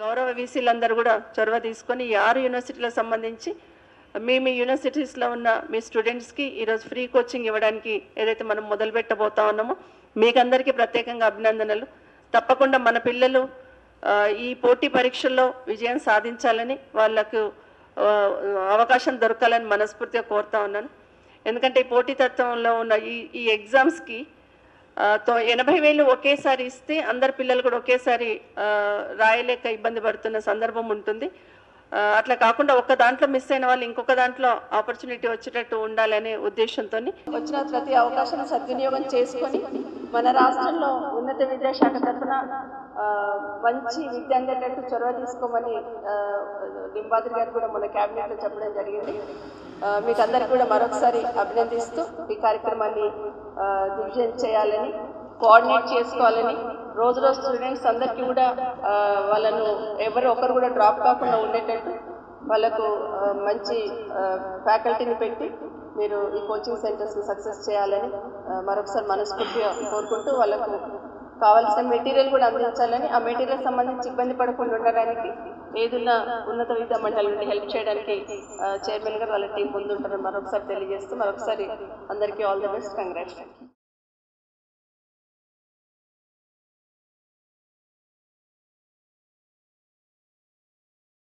గౌరవ వీసీలందరూ కూడా చొరవ తీసుకొని ఈ ఆరు యూనివర్సిటీలకు సంబంధించి మీ మీ యూనివర్సిటీస్లో ఉన్న మీ స్టూడెంట్స్కి ఈరోజు ఫ్రీ కోచింగ్ ఇవ్వడానికి ఏదైతే మనం మొదలు పెట్టబోతా ఉన్నామో మీకందరికీ ప్రత్యేకంగా అభినందనలు తప్పకుండా మన పిల్లలు ఆ, ఈ పోటీ పరీక్షల్లో విజయం సాధించాలని వాళ్ళకు ఆ, అవకాశం దొరకాలని మనస్ఫూర్తిగా కోరుతా ఉన్నాను ఎందుకంటే ఈ పోటీతత్వంలో ఉన్న ఈ ఈ ఎగ్జామ్స్కి ఆ, తో ఎనభై వేలు ఒకేసారి ఇస్తే అందరు పిల్లలు కూడా ఒకేసారి ఆ, రాయలేక ఇబ్బంది పడుతున్న సందర్భం ఉంటుంది ఆ, అట్లా కాకుండా ఒక్క దాంట్లో మిస్ అయిన వాళ్ళు ఇంకొక దాంట్లో ఆపర్చునిటీ వచ్చేటట్టు ఉండాలనే ఉద్దేశంతో వచ్చిన ప్రతి అవకాశాన్ని సద్వినియోగం చేసుకొని మన రాష్ట్రంలో ఉన్నత విద్యాశాఖ తరఫున ఆ, మంచి విద్య అందేటట్టు చొరవ తీసుకోమని ఆ, లింబాద్రి గారు కూడా మన క్యాబినెట్లో చెప్పడం జరిగింది ఆ, మీకు అందరికి కూడా మరొకసారి అభినందిస్తూ ఈ కార్యక్రమాన్ని ఆ, దిగ్విజయం చేయాలని కోఆర్డినేట్ చేసుకోవాలని రోజు రోజు స్టూడెంట్స్ అందరికీ కూడా ఆ, వాళ్ళను ఎవరు ఒకరు కూడా డ్రాప్ కాకుండా ఉండేటట్టు వాళ్ళకు ఆ, మంచి ఫ్యాకల్టీని పెట్టి మీరు ఈ కోచింగ్ సెంటర్స్ని సక్సెస్ చేయాలని ఆ, మరొకసారి మనస్ఫూర్తిగా కోరుకుంటూ వాళ్ళకు కావాల్సిన మెటీరియల్ కూడా అందించాలని ఆ మెటీరియల్ సంబంధించి ఇబ్బంది పడకుండా ఉండడానికి ఏదున్నా ఉన్నత విద్యా మండలి నుండి హెల్ప్ చేయడానికి చైర్మన్ గారు వాళ్ళ టీం ముందుంటారని మరొకసారి తెలియజేస్తూ మరొకసారి అందరికీ ఆల్ ది బెస్ట్ కంగ్రాచులేషన్